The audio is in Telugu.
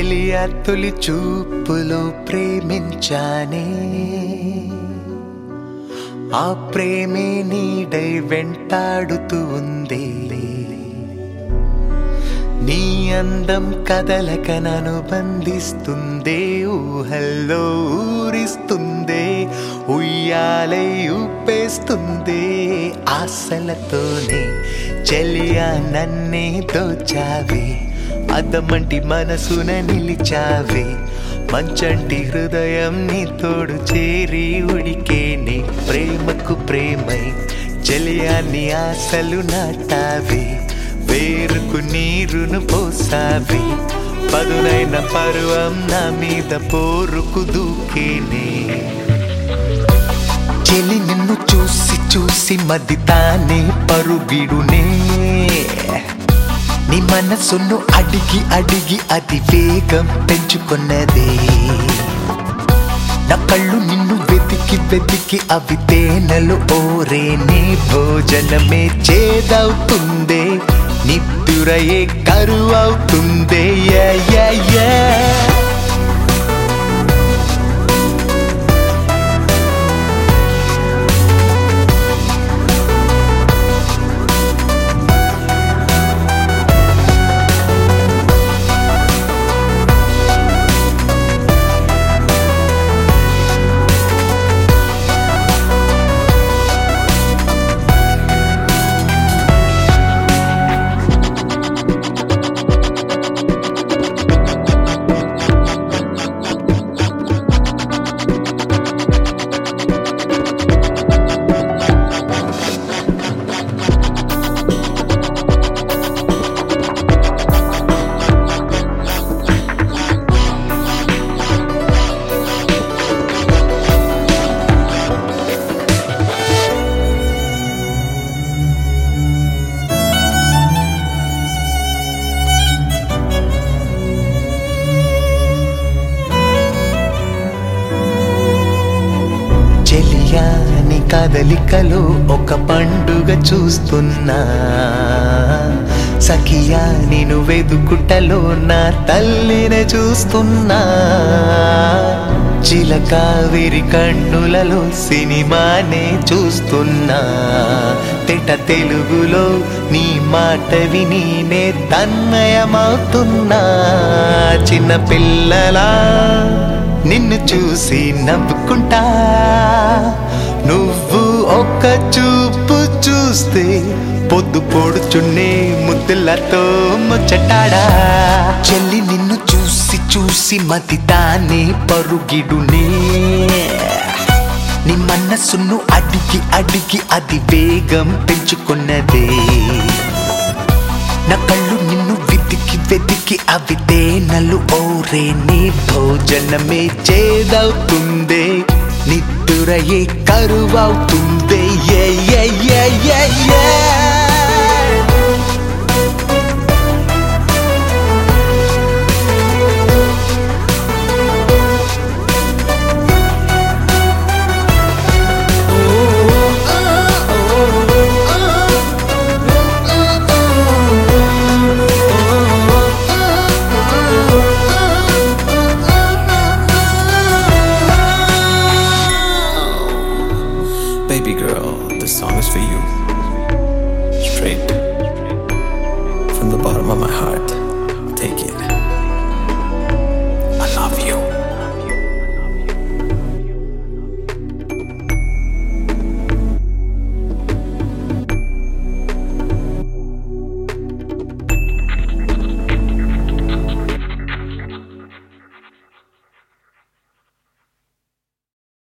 చెలియా తొలి చూపులో ప్రేమించానే ఆ ప్రేమే నీడై వెంటాడుతూ ఉంది నీ అందం కదలక నన్ను బంధిస్తుందే ఊహల్లో ఊరిస్తుందే ఉయ్యాలై ఊపేస్తుందే ఆశలతోనే చెలియా నన్నే దోచావే అద్దమంటి మనసున నిలిచావే మంచంటి హృదయం నీ తోడు చేరి ఉడికేనే ప్రేమకు ప్రేమై చెలియాన్ని ఆశలు నాటావే వేరుకు నీరును పోసావే పదునైన పరువం నా మీద పోరుకు దూకేనే చెలి నిన్ను చూసి చూసి మది తానే పరుగిడునే నీ మనసును అడిగి అడిగి అది వేగం పెంచుకున్నదే నా కళ్ళు నిన్ను వెతికి వెతికి అవి తేనెలు ఓరే నీ భోజనమే చేదవుతుందే నిద్దురయే కరువవుతుందే యా యా యా చెలియాని కదలికలో ఒక పండుగ చూస్తున్నా సఖియా నేను వెదుకుటలో నా తల్లిని చూస్తున్నా చిలకావిరి కన్నులలో సినిమానే చూస్తున్నా తెట తెలుగులో నీ మాట విని నే తన్మయమవుతున్నా చిన్న పిల్లలా నిన్ను చూసి నవ్వుకుంటా నువ్వు ఒక్క చూపు చూస్తే పొద్దు పొడుచున్నే ముద్దులతో ముచ్చటాడా చెల్లి నిన్ను చూసి చూసి మతి తానే పరుగిడునే నీ మనసును అడిగి అడిగి అది వేగం పెంచుకున్నదే నా కళ్ళు నిన్ను వెతికి వెతికి అవి తేనెలు ఓరే నీ భోజనమే చేదవుతుందే నిద్దురయే కరువవుతుందే ఏ ఏ ఏ ఏ ఏ Baby girl, this song is for you. Straight from the bottom of my heart. Take it.